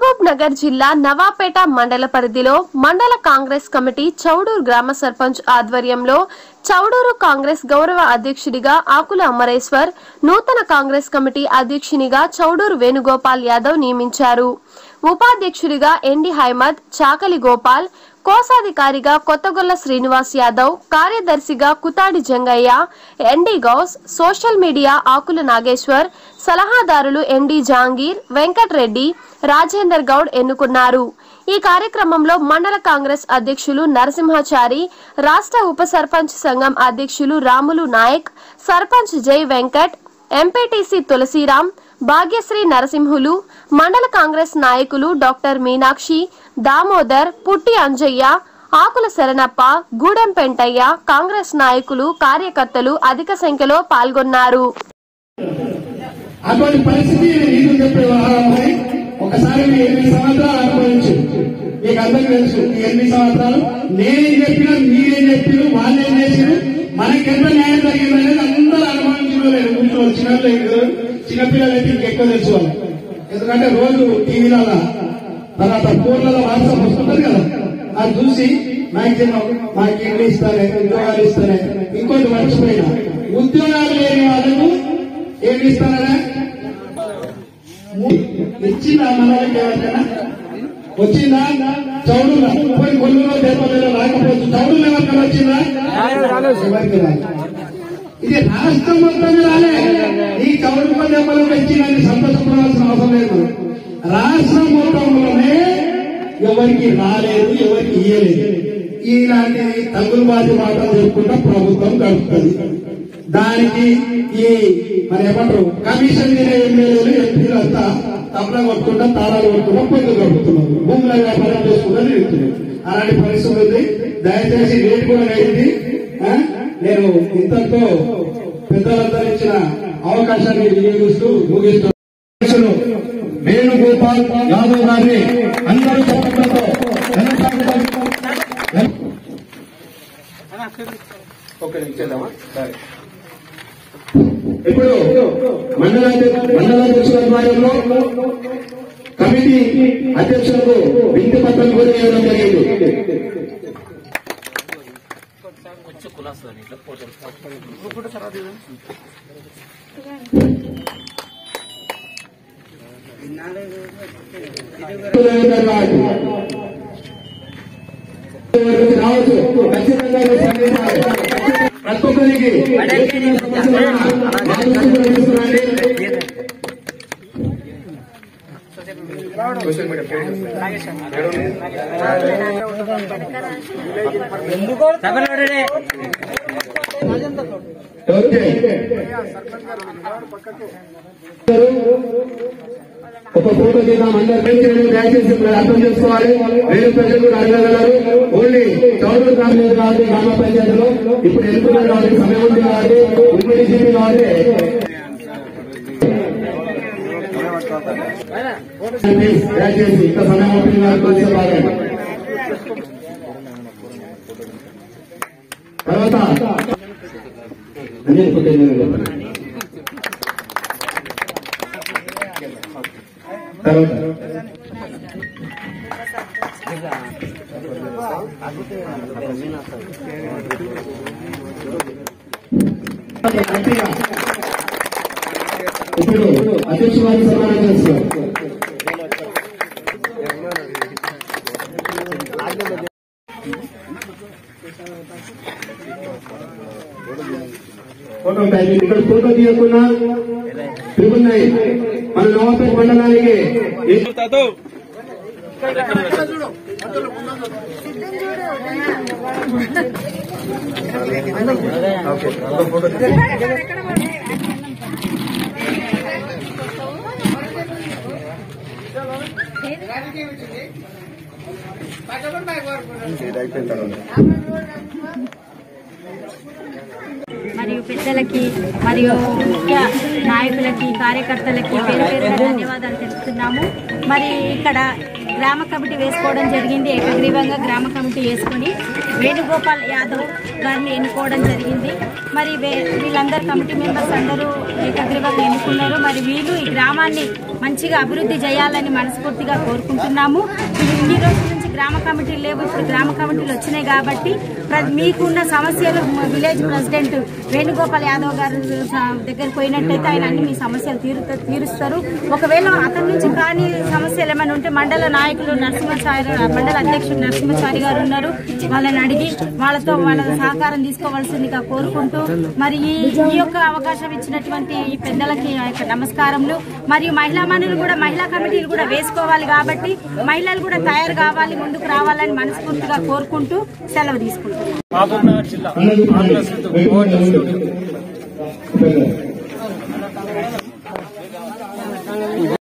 మహబూబ్ నగర్ జిల్లా నవాపేట మండల పరిధిలో మండల కాంగ్రెస్ కమిటీ చౌడూరు గ్రామ సర్పంచ్ ఆధ్వర్యంలో చౌడూరు కాంగ్రెస్ గౌరవ అధ్యక్షుడిగా ఆకుల అమరేశ్వర్ నూతన కాంగ్రెస్ కమిటీ అధ్యక్షునిగా చౌడూరు వేణుగోపాల్ యాదవ్ నియమించారు ఉపాధ్యక్షుడిగా ఎండి హైమద్ చాకలి గోపాల్ కోశాధికారిగా కొత్తగొల్ల శ్రీనివాస్ యాదవ్ కార్యదర్శిగా Kuthadi Jangaiah ND Ghouse social media Akula Nageshwar సలహాదారులు ఎన్డి జాంగీర్ వెంకట్రెడ్డి రాజేందర్ గౌడ్ ఎన్నుకున్నారు ఈ కార్యక్రమంలో మండల కాంగ్రెస్ అధ్యక్షులు నరసింహాచారి రాష్ట్ర ఉప సర్పంచ్ సంఘం అధ్యక్షులు రాములు నాయక్ సర్పంచ్ జై వెంకట్ ఎంపీటీసీ తులసిరాం భాగ్యశ్రీ నరసింహులు మండల కాంగ్రెస్ నాయకులు డాక్టర్ మీనాక్షి దామోదర్ పుట్టి అంజయ్య ఆకుల శరణప్ప గూడెం పెంటయ్య కాంగ్రెస్ నాయకులు కార్యకర్తలు అధిక సంఖ్యలో పాల్గొన్నారు అటువంటి పరిస్థితి నీకు చెప్పే వ్యవహారంపై ఒకసారి మీ ఎనిమిది సంవత్సరాలు అనుభవించు మీకు అందరికీ తెలుసు ఈ ఎనిమిది సంవత్సరాలు నేనేం చెప్పినా మీరేం చెప్పిన వాళ్ళేం చేసిరు మనకి ఎంత న్యాయం జరిగింది అనేది అందరూ అనుభవించిన లేదు కూర్చోవాలి చిన్నపిల్లలు చిన్నపిల్లలు అయితే ఇంకా ఎక్కువ తెలుసు వాళ్ళు ఎందుకంటే రోజు టీవీలలో తర్వాత ఫోన్లలో వాట్సాప్ వస్తుంటది కదా అది చూసి మాక్సిమం మాకు ఇల్లు ఇస్తారే ఉద్యోగాలు ఇస్తారే ఇంకోటి మర్చిపోయినా ఉద్యోగాలు లేని వాళ్ళకు ఏమి ఇస్తారా ఇచ్చిందా మన వాళ్ళకి ఎవరికైనా వచ్చిందా చౌడుగా పోయి కొల్లులో దేపల్లిలో రాకపోవచ్చు చౌడులు ఎవరికైనా వచ్చిందా ఎవరికి రాలేదు ఇది రాష్ట్రం మొత్తం రాలే ఈ చౌడుకో దెబ్బలు ఇచ్చిందని సంతోషపడాల్సిన అవసరం లేదు రాష్ట్రం మొత్తంలోనే ఎవరికి రాలేదు ఎవరికి ఇయ్యలేదు ఇలాంటి తగులుబాటు మాటలు చెప్పుకుంటా ప్రభుత్వం గడుపుతుంది దానికి ఈ మరి ఏమంటారు కమిషన్ మీద ఎమ్మెల్యేలు ఎంపీలు అంతా తప్పన కొట్టుకుంటా తాళాలు కొట్టుకుంటా పొద్దు గడుపుతున్నారు భూముల వ్యాపారం చేసుకుంటా తిరుగుతున్నారు అలాంటి పరిస్థితి ఉంది దయచేసి రేటు కూడా అయింది నేను ఇంతతో పెద్దలందరూ ఇచ్చిన అవకాశాన్ని వినియోగిస్తూ ముగిస్తూ అధ్యక్షులు వేణుగోపాల్ యాదవ్ గారిని అందరూ చప్పట్లతో ఇప్పుడు మండల మండలాధ్యక్షుల ఆధ్వర్యంలో కమిటీ అధ్యక్షులకు వింతి పత్రం కూడా ఇవ్వడం జరిగింది రావచ్చు ఖచ్చితంగా ఈ సందేశాలు ప్రతి ఒక్కరికి మా దృష్టికి కూడా తీసుకురండి. ఓకే ఒక ఫోటో తీద్దాం అందరు పెంచండి దయచేసి ఇప్పుడు అర్థం చేసుకోవాలి వేరే ప్రజలు కూడా అడగగలరు ఓన్లీ చౌదరి కాలేదు కాబట్టి గ్రామ పంచాయతీలో ఇప్పుడు ఎన్నుకున్నారు కాబట్టి సమయం ఉంది కాబట్టి ఉమ్మడి జీపీ కాబట్టి దయచేసి ఇంత సమయం ఉంటుంది కాబట్టి కొంచెం బాగండి. తర్వాత అన్ని ఫోటో చెప్పండి తర్వాత గట్టిగా. ఇప్పుడు అధ్యక్ష వారిని సన్మానం చేస్తున్నారు ఫోటో టైమింగ్ ఇక్కడ ఫోటో తీయకుండా ట్రిపుల్ నైన్ మన నవాపేట మండలానికి మరియు పెద్దలకి మరియు ముఖ్య నాయకులకి కార్యకర్తలకి పేరు పేరున ధన్యవాదాలు తెలుపుతున్నాము మరి ఇక్కడ గ్రామ కమిటీ వేసుకోవడం జరిగింది ఏకగ్రీవంగా గ్రామ కమిటీ వేసుకొని వేణుగోపాల్ యాదవ్ గారిని ఎన్నుకోవడం జరిగింది మరి వే- వీళ్ళందరూ కమిటీ మెంబర్స్ అందరూ ఏకగ్రీవంగా ఎన్నుకున్నారు మరి వీళ్ళు ఈ గ్రామాన్ని మంచిగా అభివృద్ధి చేయాలని మనస్ఫూర్తిగా కోరుకుంటున్నాము ఇన్ని రోజుల నుంచి గ్రామ కమిటీలు లేవు ఇప్పుడు గ్రామ కమిటీలు వచ్చినాయి కాబట్టి ప్ర- మీకున్న సమస్యలు మ- విలేజ్ ప్రెసిడెంట్ వేణుగోపాల్ యాదవ్ గారు స- దగ్గరికి పోయినట్టయితే ఆయన అన్ని మీ సమస్యలు తీరు తీరుస్తారు ఒకవేళ అతని నుంచి కాని సమస్యలు ఏమైనా ఉంటే మండల నాయకులు నరసింహచారి మండల అధ్యక్షుడు నరసింహచారి గారు ఉన్నారు వాళ్ళని అడిగి వాళ్ళతో వాళ్ళ సహకారం తీసుకోవాల్సిందిగా కోరుకుంటూ మరి ఈ ఈ యొక్క అవకాశం ఇచ్చినటువంటి ఈ పెద్దలకి ఆ యొక్క నమస్కారములు మరియు మహిళా మనులు కూడా మహిళా కమిటీలు కూడా వేసుకోవాలి కాబట్టి మహిళలు కూడా తయారు కావాలి ముందుకు రావాలని మనస్ఫూర్తిగా కోరుకుంటూ సెలవు తీసుకుంటాం మహబూబ్నగర్ జిల్లా అన్నది కాంగ్రెస్ పెట్టుకోండి.